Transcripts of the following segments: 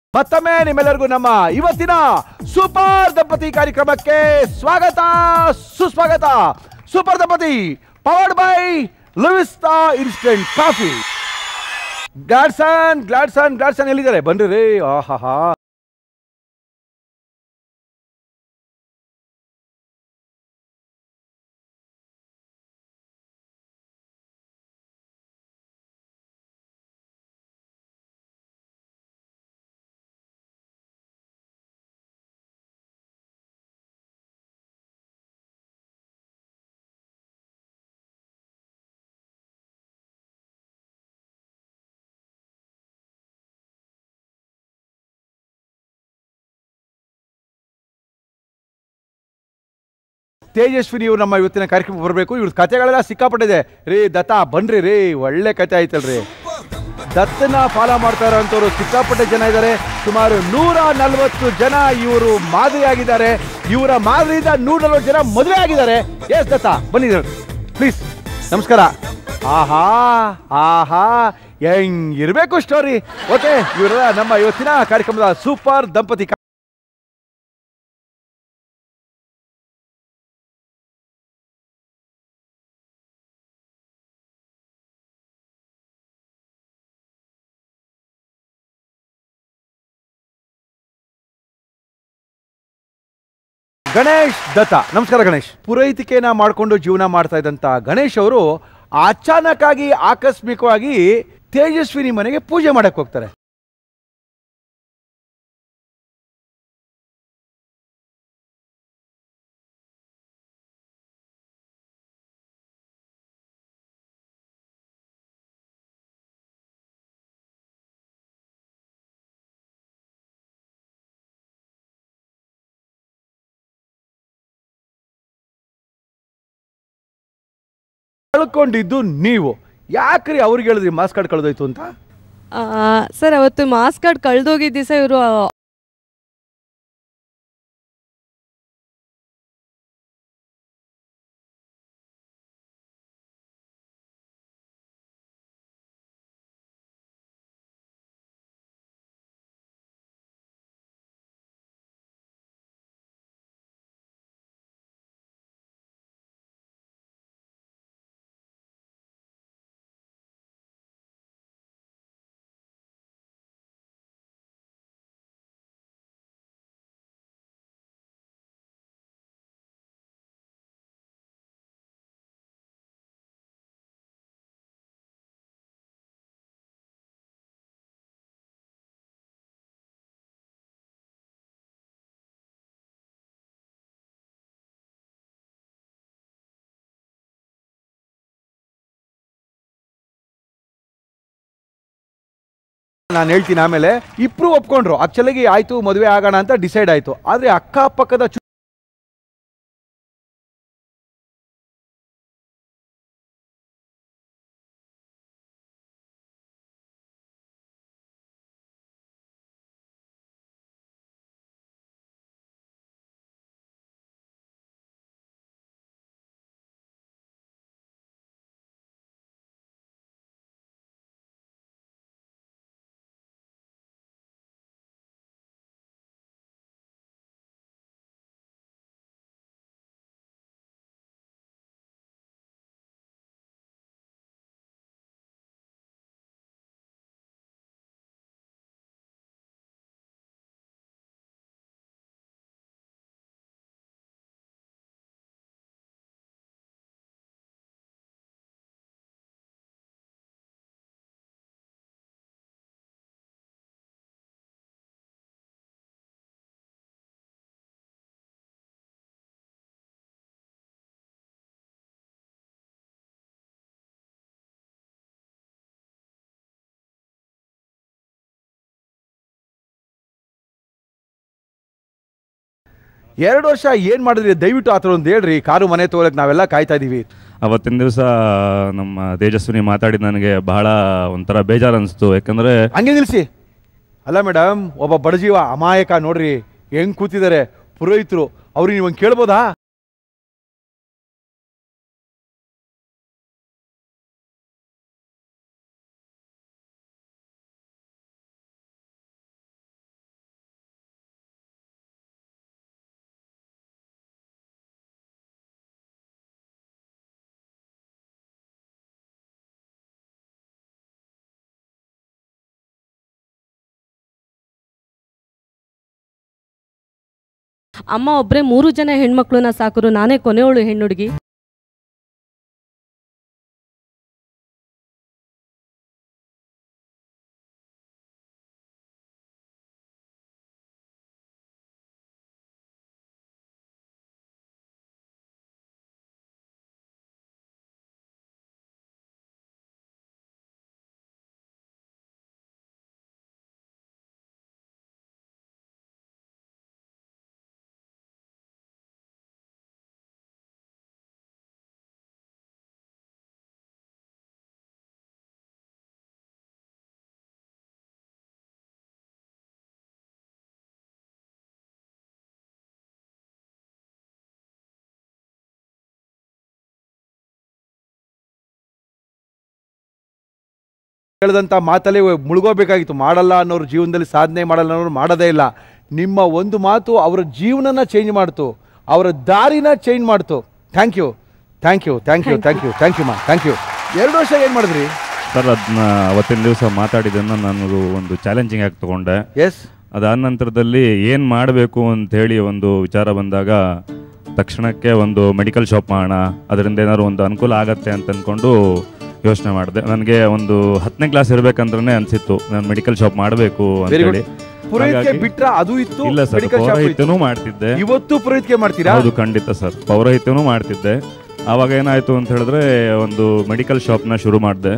ಮತ್ತೊಮ್ಮೆ ನಿಮ್ಮೆಲ್ಲರಿಗೂ ನಮ್ಮ ಇವತ್ತಿನ ಸೂಪರ್ ದಂಪತಿ ಕಾರ್ಯಕ್ರಮಕ್ಕೆ ಸ್ವಾಗತ ಸುಸ್ವಾಗತ ಸೂಪರ್ ದಂಪತಿ powered by Livista instant coffee Gladson Gladson Gladson ಎಲ್ಲಿದ್ದಾರೆ ಬನ್ರಿ ರೀ ಆಹಾಹಾ ತೇಜಸ್ವಿನಿ ಇವ್ರು ನಮ್ಮ ಇವತ್ತಿನ ಕಾರ್ಯಕ್ರಮ ಬರಬೇಕು ಇವ್ರ ಕಥೆಗಳೆಲ್ಲ ಸಿಕ್ಕಾಪಟ್ಟಿದೆ ರೀ ದತ್ತ ಬನ್ರಿ ರೀ ಒಳ್ಳೆ ಕತೆ ಆಯ್ತಲ್ರಿ ದತ್ತನ ಫಾಲೋ ಮಾಡ್ತಾ ಇರೋಂಥವ್ರು ಸಿಕ್ಕಾಪಟ್ಟೆ ಜನ ಇದ್ದಾರೆ ಸುಮಾರು ನೂರ ನಲ್ವತ್ತು ಜನ ಇವರು ಮಾದರಿ ಆಗಿದ್ದಾರೆ ಇವರ ಮಾದರಿಯಿಂದ ನೂರ ನಲ್ವತ್ತು ಜನ ಮದುವೆ ಆಗಿದ್ದಾರೆ ಎಸ್ ದತ್ತ ಬನ್ನಿದ್ದಾರೆ ಪ್ಲೀಸ್ ನಮಸ್ಕಾರ ಆಹಾ ಆಹಾ ಹೆಂಗಿರ್ಬೇಕು ಸ್ಟೋರಿ ಓಕೆ ಇವರೆಲ್ಲ ನಮ್ಮ ಇವತ್ತಿನ ಕಾರ್ಯಕ್ರಮದ ಸೂಪರ್ ದಂಪತಿ ಗಣೇಶ್ ದತ್ತ ನಮಸ್ಕಾರ ಗಣೇಶ್ ಪುರೋಹಿತಿಕೆನ ಮಾಡಿಕೊಂಡು ಜೀವನ ಮಾಡ್ತಾ ಇದ್ದಂತ ಗಣೇಶ್ ಅವರು ಅಚಾನಕ್ ಆಗಿ ಆಕಸ್ಮಿಕವಾಗಿ ತೇಜಸ್ವಿನಿ ಮನೆಗೆ ಪೂಜೆ ಮಾಡಕ್ ಹೋಗ್ತಾರೆ ಕಳ್ಕೊಂಡಿದ್ದು ನೀವು ಯಾಕ್ರಿ ಅವ್ರಿಗೆ ಹೇಳಿದ್ರಿ ಮಾಸ್ ಕಾರ್ಡ್ ಕಳೆದೋಯ್ತು ಅಂತ ಸರ್ ಅವತ್ತು ಮಾಸ್ ಕಾರ್ಡ್ ಕಳ್ದೋಗಿದ್ದ ದಿವಸ ಇವರು ನಾನು ಹೇಳ್ತೀನಿ ಆಮೇಲೆ ಇಬ್ರು ಒಪ್ಕೊಂಡ್ರು ಆಕ್ಚುಲಿಗೆ ಆಯ್ತು ಮದುವೆ ಆಗೋಣ ಅಂತ ಡಿಸೈಡ್ ಆಯ್ತು ಆದ್ರೆ ಅಕ್ಕಪಕ್ಕದ ಚು- ಎರಡು ವರ್ಷ ಏನ್ ಮಾಡಿದ್ರಿ ದಯವಿಟ್ಟು ಆತರ ಒಂದು ಹೇಳ್ರಿ ಕಾರು ಮನೆ ತಗೊಳಕ್ ನಾವೆಲ್ಲ ಕಾಯ್ತಾ ಇದೀವಿ ಅವತ್ತಿನ ದಿವಸ ನಮ್ಮ ತೇಜಸ್ವಿನಿ ಮಾತಾಡಿದ ನನಗೆ ಬಹಳ ಒಂಥರ ಬೇಜಾರು ಅನಿಸ್ತು ಯಾಕಂದರೆ ಹಂಗೆ ನಿಲ್ಸಿ ಅಲ್ಲ ಮೇಡಮ್ ಒಬ್ಬ ಬಡಜೀವ ಅಮಾಯಕ ನೋಡ್ರಿ ಹೆಂಗ್ ಕೂತಿದ್ದಾರೆ ಪುರೋಹಿತರು ಅವ್ರಿಗೆ ನೀವು ಕೇಳ್ಬೋದಾ ಅಮ್ಮ ಒಬ್ಬರೇ ಮೂರು ಜನ ಹೆಣ್ಮಕ್ಳನ್ನ ಸಾಕರು ನಾನೇ ಕೊನೆಯವಳು ಹೆಣ್ಣುಡುಗಿ ಹೇಳಿದಂಥ ಮಾತಲ್ಲಿ ಮುಳುಗೋಬೇಕಾಗಿತ್ತು ಮಾಡಲ್ಲ ಅನ್ನೋರು ಜೀವನದಲ್ಲಿ ಸಾಧನೆ ಮಾಡಲ್ಲ ಅನ್ನೋರು ಮಾಡೋದೇ ಇಲ್ಲ ನಿಮ್ಮ ಒಂದು ಮಾತು ಅವರ ಜೀವನನ ಚೇಂಜ್ ಮಾಡ್ತು ಅವರ ದಾರಿನ ಚೇಂಜ್ ಮಾಡ್ತು thank you thank you thank you thank you thank you ಮಾ ಥ್ಯಾಂಕ್ ಯು ಎರಡು ವರ್ಷ ಏನು ಮಾಡಿದ್ರಿ ಸರ್ ಅದನ್ನ ಅವತ್ತಿನ ದಿವಸ ಮಾತಾಡಿದ್ದನ್ನು ನಾನು ಒಂದು ಚಾಲೆಂಜಿಂಗ್ ಆಗಿ ತಗೊಂಡೆ ಎಸ್ ಅದಾದ ನಂತರದಲ್ಲಿ ಏನು ಮಾಡಬೇಕು ಹೇಳಿ ಒಂದು ವಿಚಾರ ಬಂದಾಗ ತಕ್ಷಣಕ್ಕೆ ಒಂದು ಮೆಡಿಕಲ್ ಶಾಪ್ ಮಾಡೋಣ ಅದರಿಂದ ಏನಾದ್ರು ಒಂದು ಅನುಕೂಲ ಆಗತ್ತೆ ಅಂತ ಅಂದ್ಕೊಂಡು ಯೋಚನೆ ಮಾಡಿದೆ ನನಗೆ ಒಂದು ಹತ್ತನೇ ಕ್ಲಾಸ್ ಇರಬೇಕಂದ್ರೆ ಅನಿಸಿತ್ತು ನಾನು ಮೆಡಿಕಲ್ ಶಾಪ್ ಮಾಡಬೇಕು ವೆರಿ ಗುಡ್ ಅಂತೇಳಿ ಪುರೋಹಿತ್ಗೆ ಹಾಗಾಗಿ- ಬಿಟ್ರ ಅದು ಇತ್ತು ಇಲ್ಲ ಸರ್ ಮೆಡಿಕಲ್ ಶಾಪ್ ಇತ್ತು ಪೌರೋಹಿತ್ಯನೂ ಮಾಡ್ತಿದ್ದೆ ಇವತ್ತು ಪುರೋಹಿತ್ಗೆ ಮಾಡ್ತೀರಾ ಹೌದು ಖಂಡಿತ ಸರ್ ಪೌರೋಹಿತ್ಯನೂ ಮಾಡ್ತಿದ್ದೆ ಆವಾಗ ಏನಾಯ್ತು ಅಂತ ಹೇಳಿದ್ರೆ ಒಂದು ಮೆಡಿಕಲ್ ಶಾಪ್ನ ಶುರು ಮಾಡಿದೆ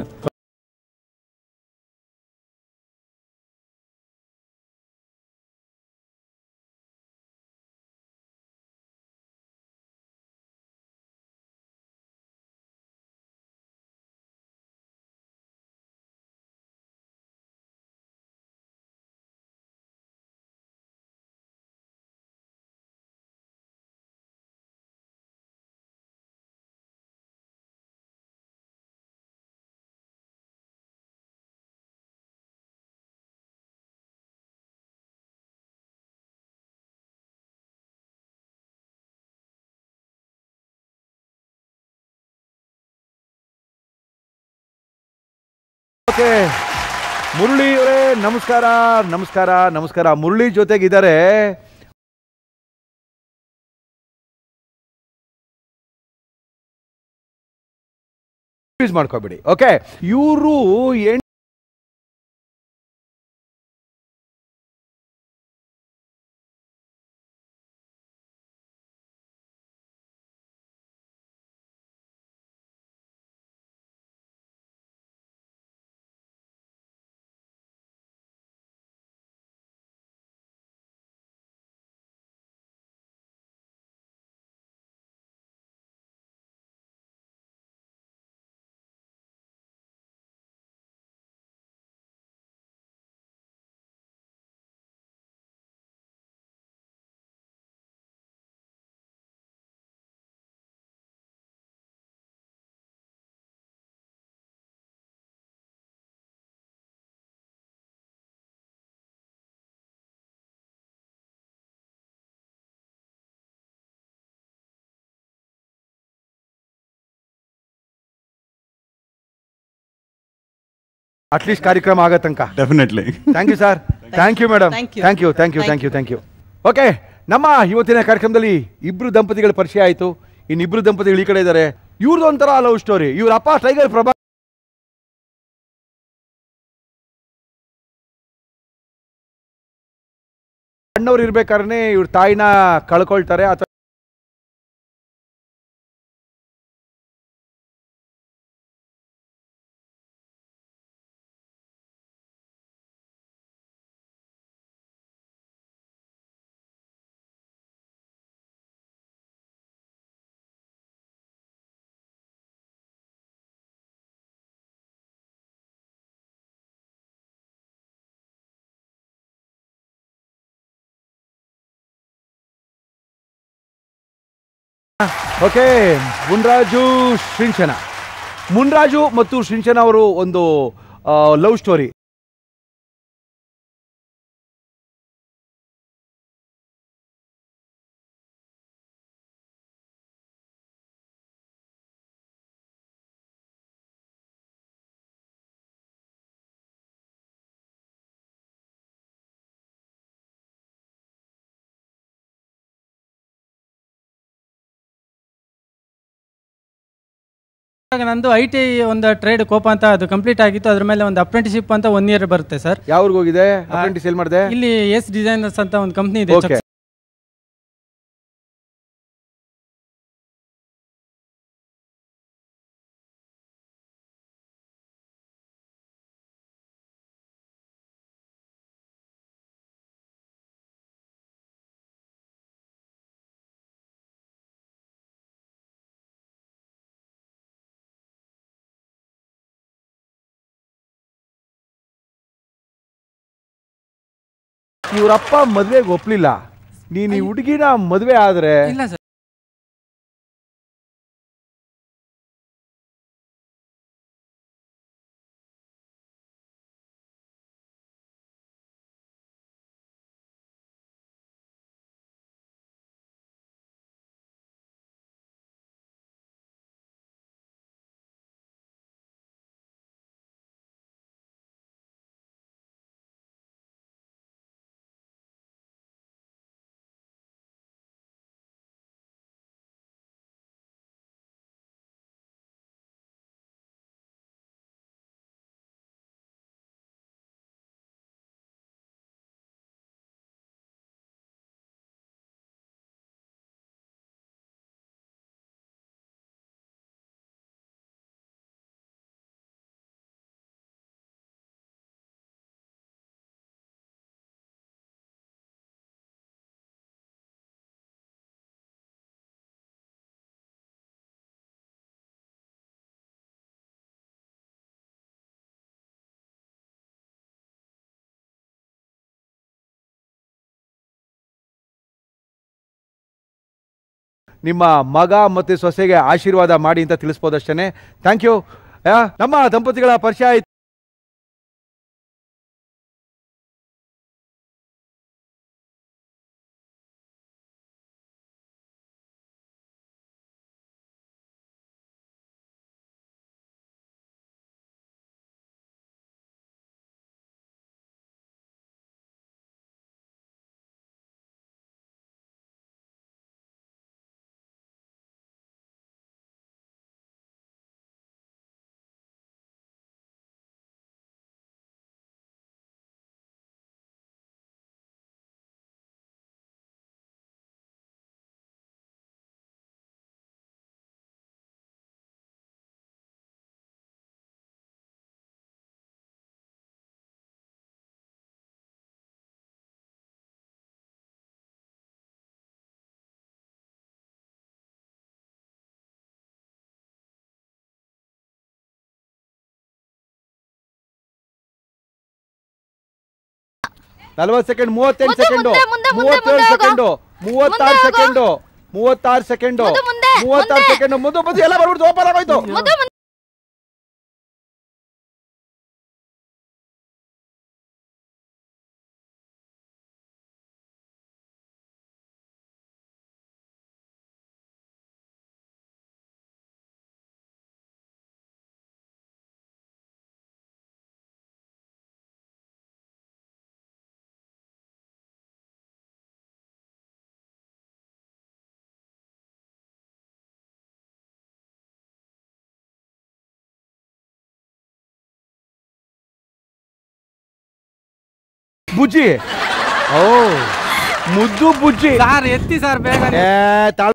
ಓಕೆ ಮುರಳಿ ಅವರೇ ನಮಸ್ಕಾರ ನಮಸ್ಕಾರ ನಮಸ್ಕಾರ ಮುರಳಿ ಜೊತೆಗಿದ್ದಾರೆ ಯೂಸ್ ಮಾಡ್ಕೋಬೇಡಿ ಓಕೆ ಇವರು ಎಂಟು ಅಟ್ಲೀಸ್ಟ್ ಕಾರ್ಯಕ್ರಮ ಆಗೋ ತನಕ definitely thank you sir thank you madam Thank you. Thank you thank you thank you thank you okay ನಮ್ಮ ಇವತ್ತಿನ ಕಾರ್ಯಕ್ರಮದಲ್ಲಿ ಇಬ್ರು ದಂಪತಿಗಳ ಪರಿಚಯ ಆಯಿತು ಇನ್ನಿಬ್ರು ದಂಪತಿಗಳು ಈ ಕಡೆ ಇದ್ದಾರೆ ಇವ್ರದ್ದು ಒಂಥರ ಲವ್ ಸ್ಟೋರಿ ಇವ್ರ ಅಪ್ಪ ಟೈಗರ್ ಪ್ರಭಾ ಅಣ್ಣವ್ರು ಇರ್ಬೇಕಾದ್ರೆ ಇವ್ರ ತಾಯಿನ ಕಳ್ಕೊಳ್ತಾರೆ ಅಥವಾ ಓಕೆ ಮುನ್ರಾಜು ಶ್ರಿಂಚನ ಮುನ್ರಾಜು ಮತ್ತು ಶ್ರಿಂಚನ ಅವರು ಒಂದು ಲವ್ ಸ್ಟೋರಿ ಇವಾಗ ನಂದು ಐ ಟಿ ಒಂದು ಟ್ರೇಡ್ ಕೋಪ ಅಂತ ಅದು ಕಂಪ್ಲೀಟ್ ಆಗಿತ್ತು ಅದ್ರ ಮೇಲೆ ಒಂದು ಅಪ್ರೆಂಟಿಶಿಪ್ ಅಂತ ಒನ್ ಇಯರ್ ಬರುತ್ತೆ ಸರ್ ಯಾವ್ರಿಗೆ ಹೋಗಿದೆ ಅಪ್ರೆಂಟಿಸ್ ಎಲ್ಲಿ ಮಾಡಿದೆ ಇಲ್ಲಿ ಎಸ್ ಡಿಸೈನರ್ಸ್ ಅಂತ ಒಂದು ಕಂಪ್ನಿ ಇದೆ ಓಕೆ ಇವ್ರಪ್ಪ ಮದ್ವೆಗೆ ಒಪ್ಲಿಲ್ಲ ನೀನ್ ಈ ಹುಡುಗಿನ ಮದ್ವೆ ಆದ್ರೆ ಇಲ್ಲ ಸರ್ ನಿಮ್ಮ ಮಗ ಮತ್ತೆ ಸೊಸೆಗೆ ಆಶೀರ್ವಾದ ಮಾಡಿ ಅಂತ ತಿಳಿಸ್ಬೋದಷ್ಟೇ ಥ್ಯಾಂಕ್ ಯು ನಮ್ಮ ದಂಪತಿಗಳ ಪರಿಚಯ ಆಯ್ತು ನಲವತ್ತು ಸೆಕೆಂಡ್ ಮೂವತ್ತೆಂಟು ಮುಂದೆ, ಸೆಕೆಂಡು ಮುಂದೆ, ಮುಂದೆ, ಮುಂದೆ, ಮೂವತ್ತೇಳು ಮುಂದೆ ಸೆಕೆಂಡು ಮೂವತ್ತಾರು ಮುಂದೆ ಹೋಗು. ಸೆಕೆಂಡು ಮೂವತ್ತಾರು ಸೆಕೆಂಡು ಮುಂದೆ, ಮುಂದೆ, ಮೂವತ್ತಾರು ಮುಂದೆ. ಸೆಕೆಂಡು ಮುಂದೆ ಬಂದು ಎಲ್ಲ ಬರ್ಬಿಡ್ತು ಓಪನ್ ಆಗೋಯ್ತು ಮುಂದೆ ಮುಂದೆ ಬುಜ್ಜಿ ಓ ಮುದ್ದು ಬುಜ್ಜಿ ಸರ್ ಎತ್ತಿ ಸರ್ ಬೇಗ ಏ, ತಾಳ್-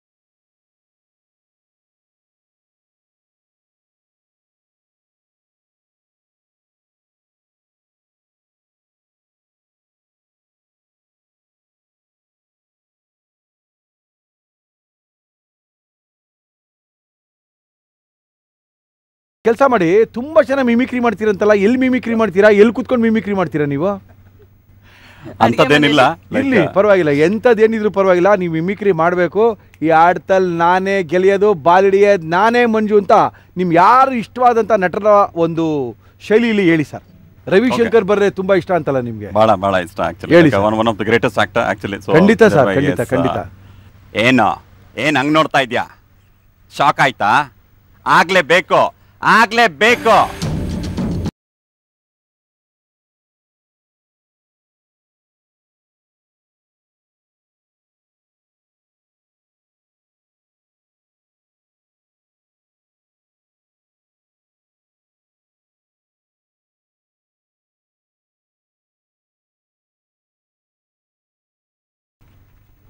ಕೆಲಸ ಮಾಡಿ ತುಂಬಾ ಚೆನ್ನಾಗಿ ಮಿಮಿಕ್ರಿ ಮಾಡ್ತೀರಂತಲ್ಲ ಎಲ್ಲಿ ಮಿಮಿಕ್ರಿ ಮಾಡ್ತೀರಾ ಎಲ್ಲಿ ಕುತ್ಕೊಂಡು ಮಿಮಿಕ್ರಿ ಮಾಡ್ತೀರಾ ನೀವು ಅಂಥದ್ದೇನಿಲ್ಲ ಇಲ್ಲಿ ಪರವಾಗಿಲ್ಲ ಎಂಥದ್ದೇನಿದ್ರು ಪರವಾಗಿಲ್ಲ ನೀವು ಮಿಮಿಕ್ರಿ ಮಾಡಬೇಕು ಈ ಆಡ್ತಲ್ಲಿ ನಾನೇ ಗೆಳೆಯೋದು ಬಾಲಿಡಿಯೋದು ನಾನೇ ಮಂಜು ಅಂತ ನಿಮ್ಗೆ ಯಾರು ಇಷ್ಟವಾದಂಥ ನಟರ ಒಂದು ಶೈಲಿಯಲ್ಲಿ ಹೇಳಿ ಸರ್ ರವಿಶಂಕರ್ ಬರ್ರೆ ತುಂಬಾ ಇಷ್ಟ ಅಂತಲ್ಲ ನಿಮ್ಗೆ ಬಹಳ ಬಹಳ ಇಷ್ಟ ಹೇಳಿ actually sir. One one of the greatest actor actually ಖಂಡಿತ sir, ಖಂಡಿತ, ಖಂಡಿತ. ಏನು ಏನ್ ಹಂಗ್ ನೋಡ್ತಾ ಇದ್ಯಾ ಶಾಕ್ ಆಯ್ತಾ ಆಗ್ಲೇ ಬೇಕು ಆಗ್ಲೇ ಬೇಕು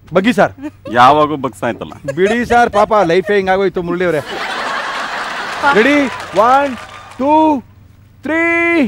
ಬಗ್ಗಿ ಸರ್ ಯಾವಾಗೂ ಬಗ್ಸಾಯ್ತಲ್ಲ ಬಿಡಿ ಸರ್ ಪಾಪ ಲೈಫೇ ಹಿಂಗಾಗೋಯ್ತು ಮುರಳಿ ಅವರೇ ready one two three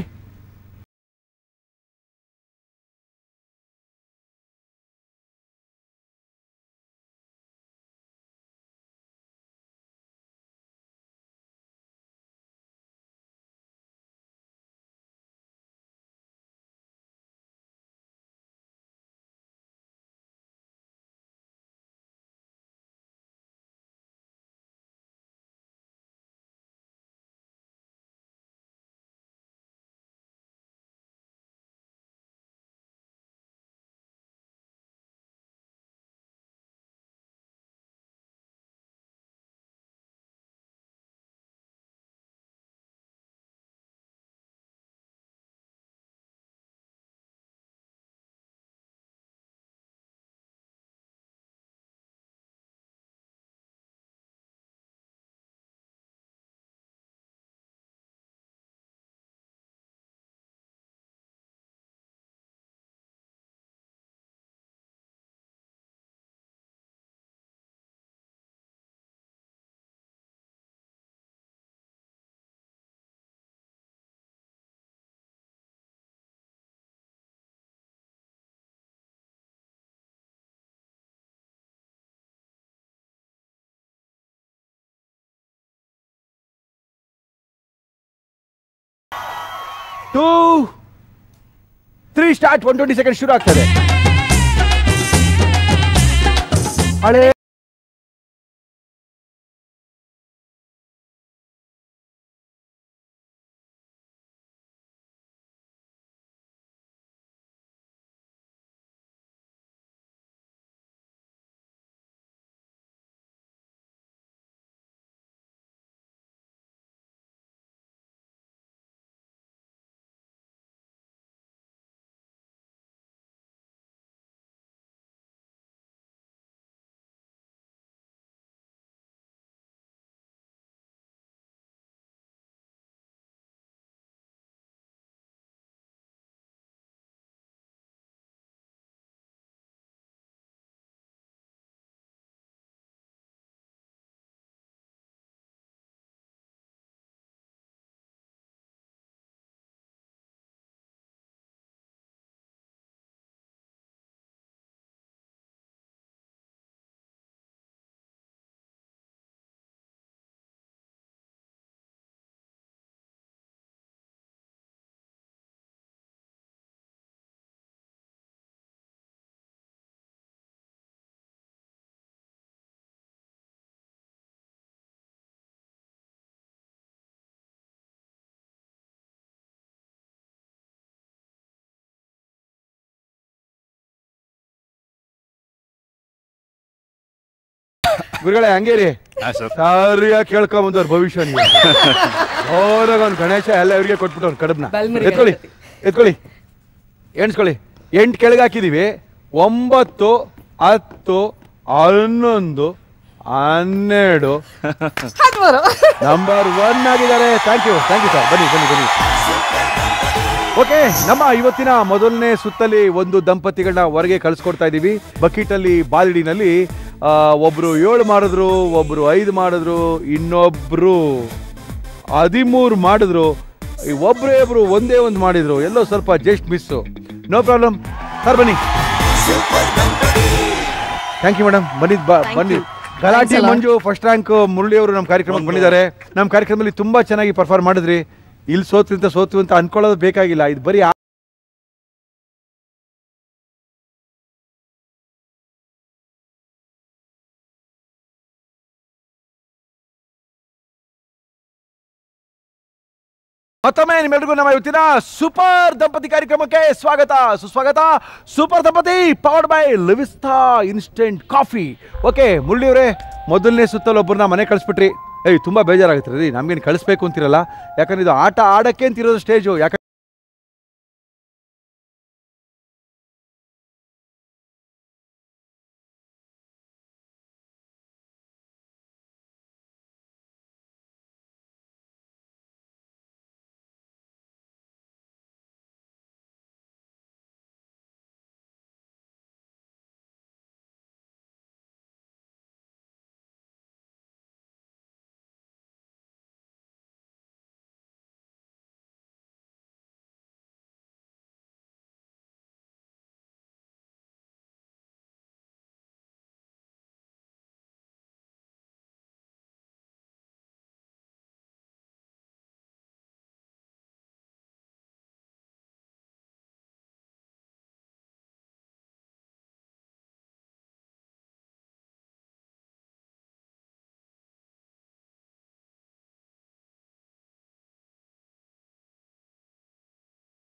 two three start one twenty second ಶುರು ಆಗ್ತದೆ ಹಳೆ ಗುರುಗಳೇ ಹಂಗೇರಿ ಸರಿಯಾಗಿ ಕೇಳ್ಕೊಂಡ್ ಬಂದವ್ರು ಭವಿಷ್ಯ ನೀವು ಅವ್ರಾಗ ಅವ್ನು ಗಣೇಶ ಎಲ್ಲ ಇವ್ರಿಗೆ ಕೊಟ್ಬಿಟ್ಟು ಅವ್ನು ಕಡಬ್ನ ಬಲ್ಮುರಿ ಎತ್ಕೊಳ್ಳಿ ಎತ್ಕೊಳ್ಳಿ ಎಣ್ಸ್ಕೊಳ್ಳಿ ಎಂಟು ಕೆಳಗೆ ಹಾಕಿದೀವಿ ಒಂಬತ್ತು ಹತ್ತು ಹನ್ನೊಂದು ಹನ್ನೆರಡು ನಂಬರ್ ಒನ್ ಆಗಿದ್ದಾರೆ thank you thank you sir ಬನ್ನಿ ಬನ್ನಿ ಬನ್ನಿ ಓಕೆ ನಮ್ಮ ಇವತ್ತಿನ ಮೊದಲನೇ ಸುತ್ತಲ್ಲಿ ಒಂದು ದಂಪತಿಗಳನ್ನ ಹೊರಗೆ ಕಳಿಸ್ಕೊಡ್ತಾ ಇದ್ದೀವಿ ಬಕೀಟಲ್ಲಿ ಬಾಲಿಡಿನಲ್ಲಿ ಆ, ಒಬ್ರು ಏಳು ಮಾಡಿದ್ರು ಒಬ್ರು ಐದು ಮಾಡಿದ್ರು ಇನ್ನೊಬ್ರು ಹದಿಮೂರು ಮಾಡಿದ್ರು ಈ ಒಬ್ರೇ ಒಬ್ರು ಒಂದೇ ಒಂದು ಮಾಡಿದ್ರು ಎಲ್ಲೋ ಸ್ವಲ್ಪ just miss no problem sir ಬನ್ನಿ ಥ್ಯಾಂಕ್ ಯು ಮೇಡಮ್ ಬನ್ನಿದ್ ಬಾ ಬನ್ನಿ ಗಲಾಟಿ ಮಂಜು ಫಸ್ಟ್ ರ್ಯಾಂಕ್ ಮುರಳಿ ಅವರು ನಮ್ಮ ಕಾರ್ಯಕ್ರಮಕ್ಕೆ ಬಂದಿದ್ದಾರೆ ನಮ್ಮ ಕಾರ್ಯಕ್ರಮದಲ್ಲಿ ತುಂಬಾ ಚೆನ್ನಾಗಿ ಪರ್ಫಾರ್ಮ್ ಮಾಡಿದ್ರಿ ಇಲ್ಲಿ ಸೋತ್ವಿ ಅಂತ ಸೋತ್ವಿ ಅಂತ ಅನ್ಕೊಳ್ಳೋದು ಬೇಕಾಗಿಲ್ಲ ಇದು ಬರೀ ಆ- ಮತ್ತೊಮ್ಮೆ ನಿಮ್ಮೆಲ್ರಿಗೂ ನಮ್ಮ ಇವತ್ತಿನ ಸೂಪರ್ ದಂಪತಿ ಕಾರ್ಯಕ್ರಮಕ್ಕೆ ಸ್ವಾಗತ ಸುಸ್ವಾಗತ ಸೂಪರ್ ದಂಪತಿ powered by Livista instant coffee okay Murali ಅವರೇ ಮೊದಲನೇ ಸುತ್ತಲ್ಲಿ ಒಬ್ಬರನ್ನ ಮನೆ ಕಳಿಸ್ಬಿಟ್ರಿ ಏಯ್ ತುಂಬಾ ಬೇಜಾರಾಗುತ್ತೆ ರೀ ನಮ್ಗೇನು ಕಳಿಸ್ಬೇಕು ಅಂತಿರಲ್ಲ ಯಾಕಂದ್ರೆ ಇದು ಆಟ ಆಡಕ್ಕೆ ಅಂತಿರೋದು ಸ್ಟೇಜು ಯಾಕಂದ್ರೆ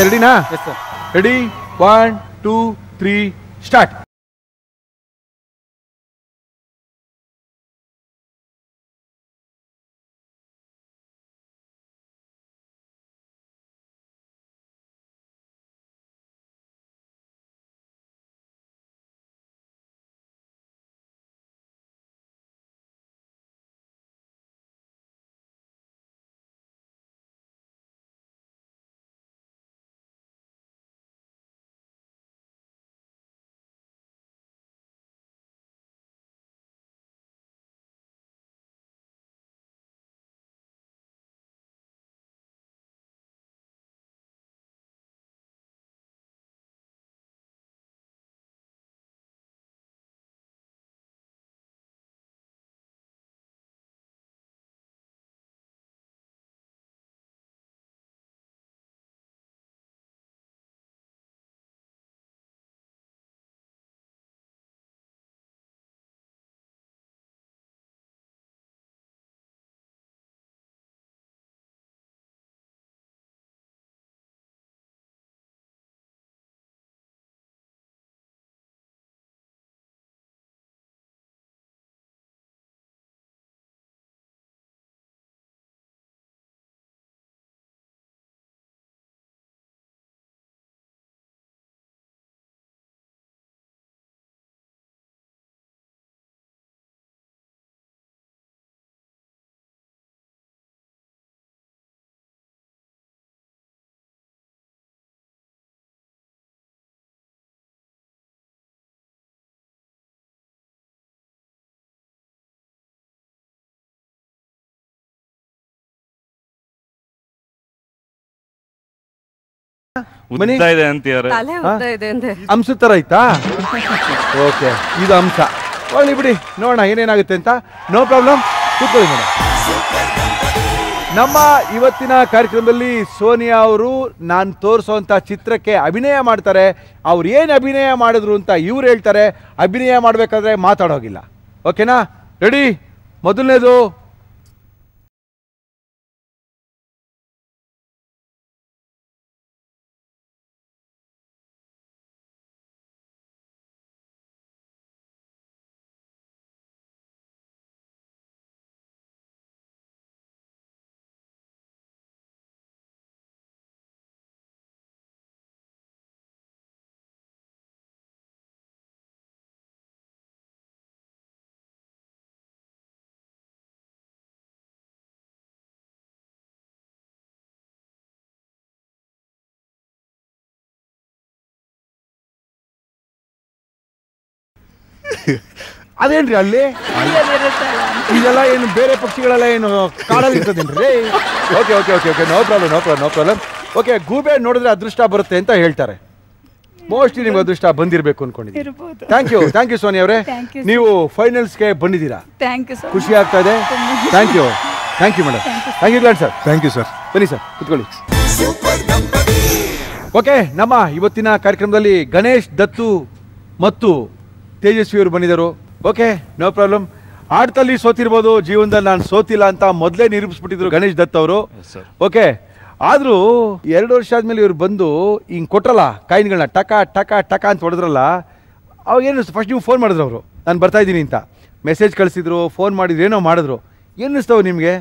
ರೆಡಿನಾ yes sir ready one two three start ಬನ್ನಿ. ಉದ್ದ ಇದೆ ಅಂತೀಯಾರೆ ತಲೆ ಉದ್ದ ಇದೆ ಅಂದೆ ಅಂಶ ತರ ಐತಾ ಓಕೆ ಇದು ಅಂಶ ಹೋಗ್ಲಿ ಬಿಡಿ ನೋಡೋಣ ಏನೇನಾಗುತ್ತೆ ಅಂತ ನೋ ಪ್ರಾಬ್ಲಮ್ ಕೂತ್ಕೊಳ್ಳಿ ಮೇಡಮ್ ನಮ್ಮ ಇವತ್ತಿನ ಕಾರ್ಯಕ್ರಮದಲ್ಲಿ ಸೋನಿಯಾ ಅವರು ನಾನು ತೋರಿಸೋಂಥ ಚಿತ್ರಕ್ಕೆ ಅಭಿನಯ ಮಾಡ್ತಾರೆ ಅವ್ರು ಏನು ಅಭಿನಯ ಮಾಡಿದ್ರು ಅಂತ ಇವ್ರು ಹೇಳ್ತಾರೆ ಅಭಿನಯ ಮಾಡಬೇಕಾದ್ರೆ ಮಾತಾಡೋಗಿಲ್ಲ ಓಕೆನಾ ರೆಡಿ ಮೊದಲನೇದು ಅದೇನ್ರಿ ಅಲ್ಲಿ ಇದೆಲ್ಲ ಏನು ಬೇರೆ ಪಕ್ಷಿಗಳೆಲ್ಲ ಏನು ಕಾಡಲ್ಲಿ ಇರ್ತದೇನ್ರಿ okay okay okay okay no problem no problem no problem okay ಗೂಬೆ ನೋಡಿದ್ರೆ ಅದೃಷ್ಟ ಬರುತ್ತೆ ಅಂತ ಹೇಳ್ತಾರೆ ಮೋಸ್ಟ್ಲಿ ನಿಮ್ಗೆ ಅದೃಷ್ಟ ಬಂದಿರಬೇಕು ಅನ್ಕೊಂಡಿದ್ದೀನಿ ಇರ್ಬೋದು thank you thank you Soni ಅವರೇ Thank you, sir. ನೀವು ಫೈನಲ್ಸ್ಗೆ ಬಂದಿದ್ದೀರಾ ಥ್ಯಾಂಕ್ ಯು ಸರ್ ಖುಷಿ ಆಗ್ತಾ ಇದೆ thank you thank you madam thank you glad sir thank you sir ಬನ್ನಿ ಸರ್ ಕುತ್ಕೊಳ್ಳಿ ಓಕೆ ನಮ್ಮ ಇವತ್ತಿನ ಕಾರ್ಯಕ್ರಮದಲ್ಲಿ ಗಣೇಶ್ ದತ್ತು ಮತ್ತು ತೇಜಸ್ವಿ ಅವರು ಬಂದಿದ್ದರು ಓಕೆ ನೋ ಪ್ರಾಬ್ಲಮ್ ಆಟದಲ್ಲಿ ಸೋತಿರ್ಬೋದು ಜೀವನದಲ್ಲಿ ನಾನು ಸೋತಿಲ್ಲ ಅಂತ ಮೊದಲೇ ನಿರೂಪಿಸ್ಬಿಟ್ಟಿದ್ರು ಗಣೇಶ್ ದತ್ ಅವರು ಓಕೆ ಆದರೂ ಎರಡು ವರ್ಷ ಆದ್ಮೇಲೆ ಇವ್ರು ಬಂದು ಹಿಂಗೆ ಕೊಟ್ರಲ್ಲ ಕಾಯಿನ್ಗಳನ್ನ ಟಕ ಟಕ ಟಕ ಅಂತ ಹೊಡೆದ್ರಲ್ಲ ಅವಾಗ ಏನು ಫಸ್ಟ್ ನೀವು ಫೋನ್ ಮಾಡಿದ್ರು ಅವರು ನಾನು ಬರ್ತಾ ಇದ್ದೀನಿ ಅಂತ ಮೆಸೇಜ್ ಕಳಿಸಿದ್ರು ಫೋನ್ ಮಾಡಿದ್ರು ಏನೋ ಮಾಡಿದ್ರು ಏನು ಅನಿಸ್ತವೆ ನಿಮಗೆ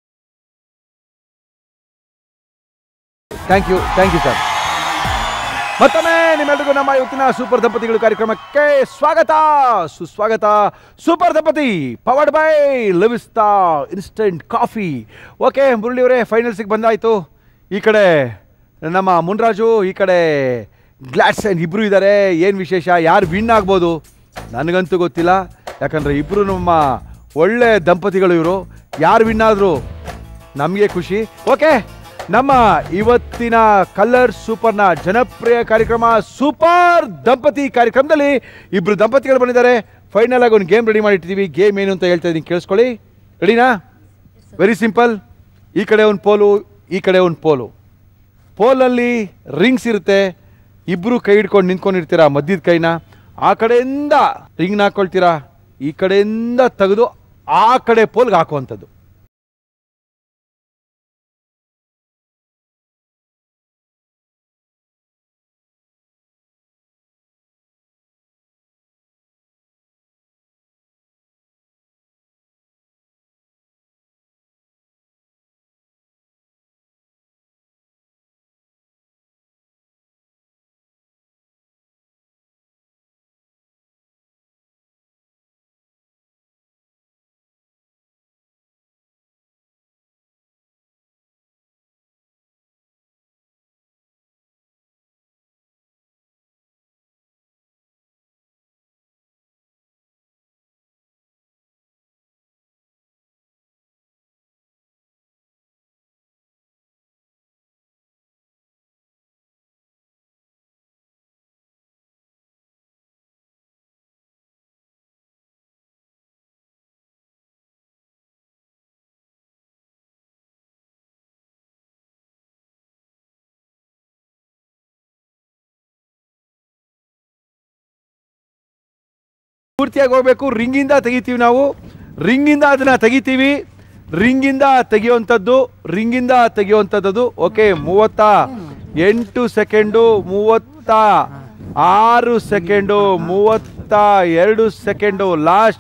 thank you thank you sir ಮತ್ತೊಮ್ಮೆ ನಿಮ್ಮೆಲ್ಲರಿಗೂ ನಮ್ಮ ಇವತ್ತಿನ ಸೂಪರ್ ದಂಪತಿಗಳು ಕಾರ್ಯಕ್ರಮಕ್ಕೆ ಸ್ವಾಗತ ಸುಸ್ವಾಗತ ಸೂಪರ್ ದಂಪತಿ powered by Livista instant coffee okay ಮುರಳಿಯವರೇ ಫೈನಲ್ಸಿಗೆ ಬಂದಾಯಿತು ಈ ಕಡೆ ನಮ್ಮ ಮುನ್ರಾಜು ಈ ಕಡೆ ಗ್ಲಾಡ್ಸನ್ ಇಬ್ಬರು ಇದ್ದಾರೆ ಏನು ವಿಶೇಷ ಯಾರು ವಿನ್ ಆಗ್ಬೋದು ನನಗಂತೂ ಗೊತ್ತಿಲ್ಲ ಯಾಕಂದರೆ ಇಬ್ಬರು ನಮ್ಮ ಒಳ್ಳೆ ದಂಪತಿಗಳು ಇವರು ಯಾರು ವಿನ್ ಆದರು ನಮಗೆ ಖುಷಿ ಓಕೆ ನಮ್ಮ ಇವತ್ತಿನ ಕಲರ್ ಸೂಪರ್ನ ಜನಪ್ರಿಯ ಕಾರ್ಯಕ್ರಮ ಸೂಪರ್ ದಂಪತಿ ಕಾರ್ಯಕ್ರಮದಲ್ಲಿ ಇಬ್ರು ದಂಪತಿಗಳು ಬಂದಿದ್ದಾರೆ ಫೈನಲ್ ಆಗಿ ಒಂದು ಗೇಮ್ ರೆಡಿ ಮಾಡಿಟ್ಟಿದ್ದೀವಿ ಗೇಮ್ ಏನು ಅಂತ ಹೇಳ್ತಾ ಇದ್ದೀನಿ ಕೇಳಿಸ್ಕೊಳ್ಳಿ ರೆಡಿನಾ ವೆರಿ ಸಿಂಪಲ್ ಈ ಕಡೆ ಒಂದು ಪೋಲು ಈ ಕಡೆ ಒಂದು ಪೋಲು ಪೋಲಲ್ಲಿ ರಿಂಗ್ಸ್ ಇರುತ್ತೆ ಇಬ್ಬರು ಕೈ ಹಿಡ್ಕೊಂಡು ನಿಂತ್ಕೊಂಡಿರ್ತೀರಾ ಮಧ್ಯದ ಕೈನ ಆ ಕಡೆಯಿಂದ ರಿಂಗ್ನ ಹಾಕ್ಕೊಳ್ತೀರಾ ಈ ಕಡೆಯಿಂದ ತೆಗೆದು ಆ ಕಡೆ ಪೋಲ್ಗೆ ಹಾಕುವಂಥದ್ದು ಪೂರ್ತಿಯಾಗಿ ಹೋಗ್ಬೇಕು ರಿಂಗಿಂದ ತೆಗಿತೀವಿ ನಾವು ರಿಂಗಿಂದ ಅದನ್ನ ತೆಗಿತೀವಿ ರಿಂಗಿಂದ ತೆಗಿಯುವಂಥದ್ದು ರಿಂಗಿಂದ ತೆಗಿಯುವಂಥದ್ದು ಓಕೆ ಮೂವತ್ತ ಎಂಟು ಸೆಕೆಂಡು ಮೂವತ್ತ ಆರು ಸೆಕೆಂಡು ಮೂವತ್ತ ಎರಡು ಸೆಕೆಂಡು ಲಾಸ್ಟ್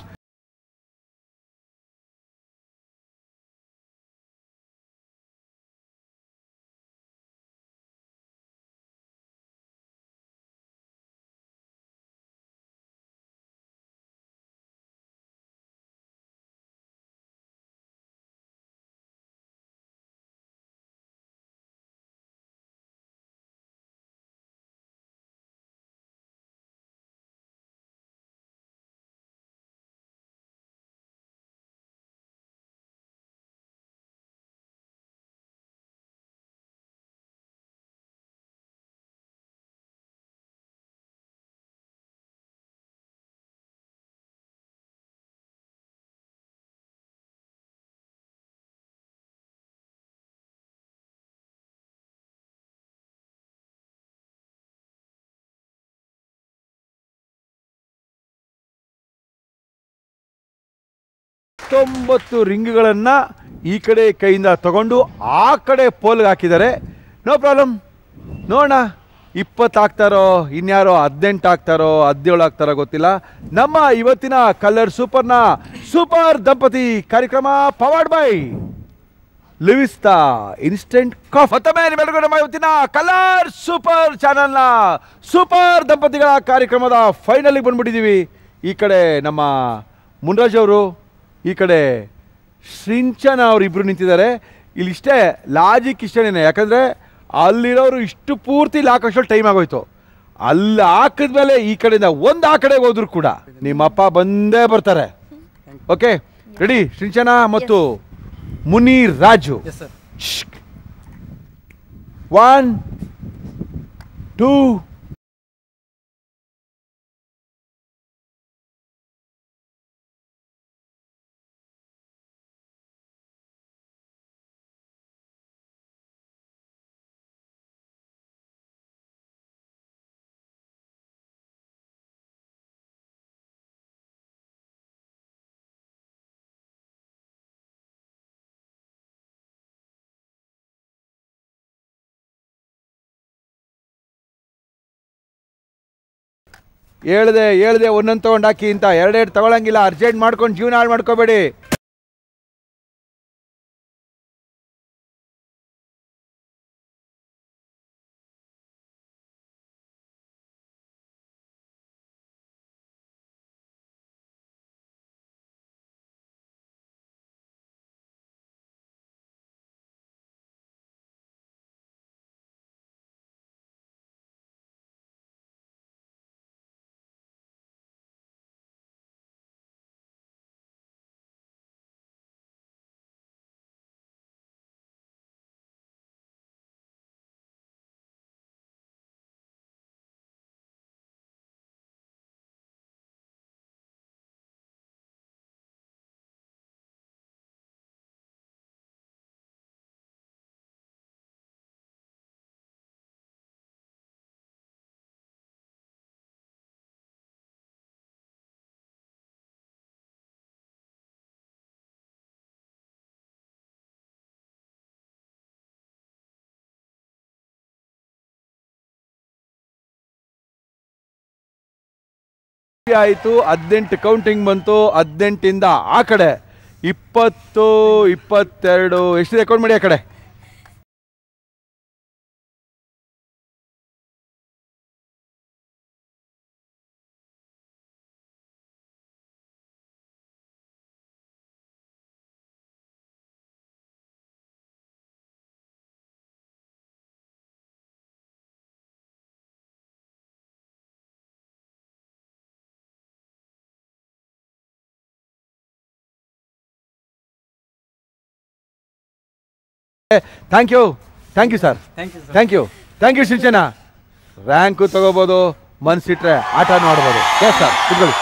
ಹತ್ತೊಂಬತ್ತು ರಿಂಗ್ಗಳನ್ನು ಈ ಕಡೆ ಕೈಯಿಂದ ತಗೊಂಡು ಆ ಕಡೆ ಪೋಲ್ಗೆ ಹಾಕಿದ್ದಾರೆ ನೋ ಪ್ರಾಬ್ಲಮ್ ನೋಡೋಣ ಇಪ್ಪತ್ತು ಹಾಕ್ತಾರೋ ಇನ್ಯಾರೋ ಹದಿನೆಂಟು ಹಾಕ್ತಾರೋ ಹದಿನೇಳು ಹಾಕ್ತಾರೋ ಗೊತ್ತಿಲ್ಲ ನಮ್ಮ ಇವತ್ತಿನ ಕಲರ್ ಸೂಪರ್ನ ಸೂಪರ್ ದಂಪತಿ ಕಾರ್ಯಕ್ರಮ powered by Livista instant coffee ಮತ್ತೊಮ್ಮೆ ನಿಮ್ಮೆಲ್ಲರಿಗೂ ನಮ್ಮ ಇವತ್ತಿನ ಕಲರ್ ಸೂಪರ್ ಚಾನಲ್ನ ಸೂಪರ್ ದಂಪತಿಗಳ ಕಾರ್ಯಕ್ರಮದ ಫೈನಲಿಗೆ ಬಂದ್ಬಿಟ್ಟಿದ್ದೀವಿ ಈ ಕಡೆ ನಮ್ಮ ಮುನ್ರಾಜ್ ಅವರು ಈ ಕಡೆ ಸಿಂಚನ ಅವರು ಇಬ್ಬರು ನಿಂತಿದ್ದಾರೆ ಇಲ್ಲಿ ಇಷ್ಟೇ ಲಾಜಿಕ್ ಇಷ್ಟೇನೆ ಯಾಕಂದರೆ ಅಲ್ಲಿರೋರು ಇಷ್ಟು ಪೂರ್ತಿ ಇಲ್ಲಿ ಹಾಕೋಷ್ಟರಲ್ಲಿ ಟೈಮ್ ಆಗೋಯ್ತು ಅಲ್ಲಿ ಹಾಕಿದ್ಮೇಲೆ ಈ ಕಡೆಯಿಂದ ಒಂದು ಆ ಕಡೆಗೆ ಹೋದ್ರು ಕೂಡ ನಿಮ್ಮಪ್ಪ ಬಂದೇ ಬರ್ತಾರೆ ಓಕೆ ರೆಡಿ ಸಿಂಚನ ಮತ್ತು Muniraju yes sir one two ಹೇಳ್ದೆ ಹೇಳ್ದೆ ಒಂದೊಂದು ತಗೊಂಡು ಹಾಕಿ ಅಂತ ಎರಡೆರಡು ತಗೊಳಂಗಿಲ್ಲ ಅರ್ಜೆಂಟ್ ಮಾಡ್ಕೊಂಡು ಜೀವನ ಹಾಳು ಮಾಡ್ಕೋಬೇಡಿ ಆಯಿತು ಹದಿನೆಂಟು ಕೌಂಟಿಂಗ್ ಬಂತು ಹದಿನೆಂಟಿಂದ ಆ ಕಡೆ ಇಪ್ಪತ್ತು ಇಪ್ಪತ್ತೆರಡು ಎಷ್ಟಿದೆ ಅಕೌಂಟ್ ಮಾಡಿ ಆ ಕಡೆ thank you thank you sir thank you sir thank you thank you Sinchana rank ತಗೋಬೋದು ಮನ್ಸಿಟ್ರೆ ಆಟನೂ ಆಡ್ಬೋದು ಎಸ್ ಸರ್ ಕುತ್ಕೊಳ್ಳಿ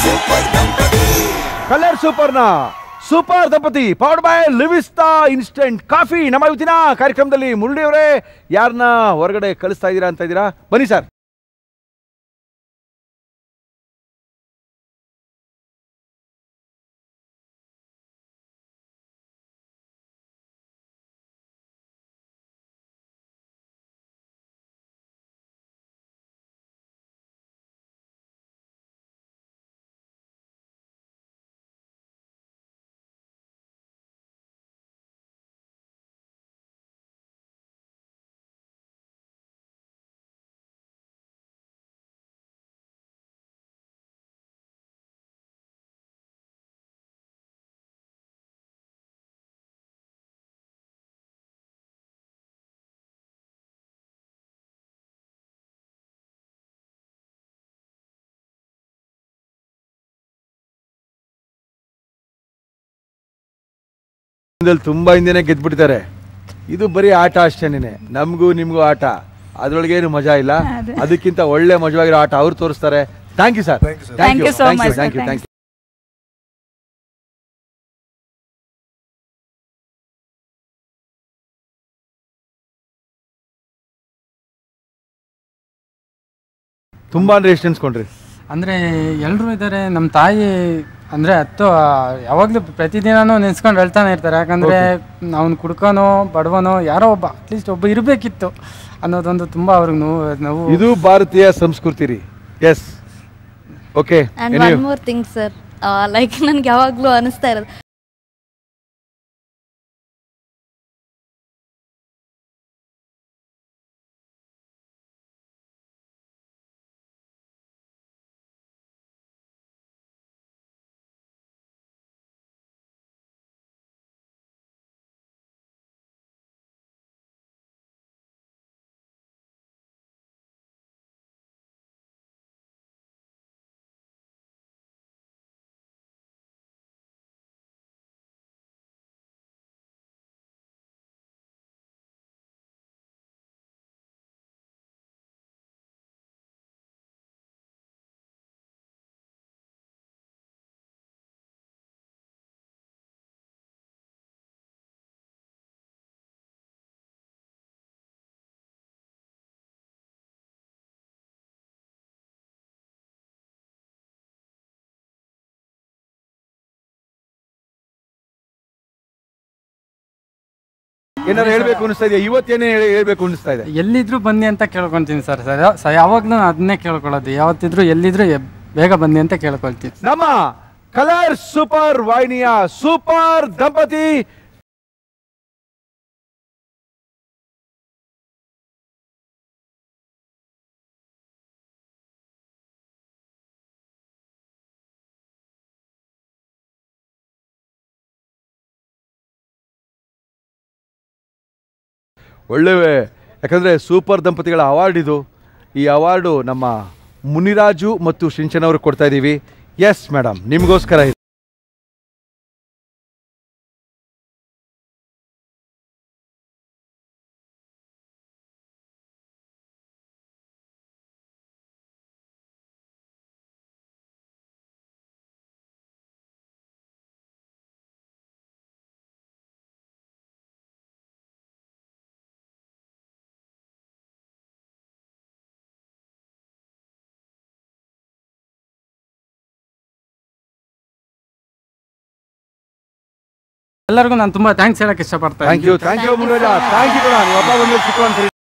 ಕಲರ್ ಸೂಪರ್ನ ಸೂಪರ್ ದಂಪತಿ powered by Livista instant coffee ನಮ್ಮ ಇವತ್ತಿನ ಕಾರ್ಯಕ್ರಮದಲ್ಲಿ ಮುರಳಿಯವರೇ ಯಾರನ್ನ ಹೊರಗಡೆ ಕಳಿಸ್ತಾ ಇದ್ದೀರಾ ಅಂತ ಇದ್ದೀರಾ ಬನ್ನಿ ಸರ್ ಇದ್ರಲ್ಲಿ ತುಂಬಾ ಹಿಂದೆನೆ ಗೆದ್ಬಿಡ್ತಾರೆ ಇದು ಬರೀ ಆಟ ಅಷ್ಟೇನೆ ನಮಗೂ ನಿಮಗೂ ಆಟ ಅದ್ರೊಳಗೆ ಏನು ಮಜಾ ಇಲ್ಲ ಅದಕ್ಕಿಂತ ಒಳ್ಳೆ ಮಜವಾಗಿರೋ ಆಟ ಅವ್ರು ತೋರಿಸ್ತಾರೆ thank you sir Thank you so much, sir. Thank you Thanks. Thank you ತುಂಬಾ ಅಂದ್ರೆ ಎಷ್ಟು ಅನ್ಸ್ಕೊಂಡ್ರಿ ಅಂದರೆ ಎಲ್ಲರೂ ಇದ್ದಾರೆ ನಮ್ಮ ತಾಯಿ ಅಂದರೆ ಹತ್ತು ಯಾವಾಗಲೂ ಪ್ರತಿದಿನನೂ ನೆನೆಸ್ಕೊಂಡು ಹೇಳ್ತಾನೆ ಇರ್ತಾರೆ ಯಾಕಂದರೆ ಅವ್ನು ಕುಡ್ಕೋನೋ ಬಡವನೋ ಯಾರೋ ಒಬ್ಬ ಅಟ್ಲೀಸ್ಟ್ ಒಬ್ಬ ಇರಬೇಕಿತ್ತು ಅನ್ನೋದೊಂದು ತುಂಬ ಅವ್ರಿಗೆ ನೋವು ನೋವು ಇದು ಭಾರತೀಯ ಸಂಸ್ಕೃತಿ ರೀ yes okay and one more thing sir like ನನ್ಗೆ ಯಾವಾಗಲೂ ಅನಿಸ್ತಾ ಇರೋದು ಏನಾರು ಹೇಳ್ಬೇಕು ಅನಿಸ್ತಾ ಇದೆಯಾ ಇವತ್ತೇನೇ ಹೇಳ್- ಹೇಳ್ಬೇಕು ಅನಿಸ್ತಾ ಇದೆ ಎಲ್ಲಿದ್ರು ಬನ್ನಿ ಅಂತ ಕೇಳ್ಕೊತೀನಿ ಸರ್ ಸರ್ ಯಾವಾಗಲೂ ಅದನ್ನೇ ಕೇಳ್ಕೊಳ್ಳೋದು ಯಾವತ್ತಿದ್ರು ಎಲ್ಲಿದ್ರು ಎ- ಬೇಗ ಬನ್ನಿ ಅಂತ ಕೇಳ್ಕೊಳ್ತೀನಿ ನಮ್ಮ ಕಲರ್ ಸೂಪರ್ ವಾಹಿನಿಯ ಸೂಪರ್ ದಂಪತಿ ಒಳ್ಳೆ ಯಾಕಂದರೆ ಸೂಪರ್ ದಂಪತಿಗಳ ಅವಾರ್ಡ್ ಇದು ಈ ಅವಾರ್ಡು ನಮ್ಮ ಮುನಿರಾಜು ಮತ್ತು ಸಿಂಚನ್ ಅವ್ರಿಗೆ ಕೊಡ್ತಾ ಇದ್ದೀವಿ ಎಸ್ ಮೇಡಮ್ ನಿಮಗೋಸ್ಕರ ಇದು ಎಲ್ಲರಿಗೂ ನಾನು ತುಂಬ ಥ್ಯಾಂಕ್ಸ್ ಹೇಳಕ್ಕೆ ಇಷ್ಟಪಡ್ತಾ thank you thank you Muniraja thank you ಕೂಡ ನೀವು ಹಬ್ಬ ಬಂದ್ಮೇಲೆ ಸಿಕ್ಕುವಂತ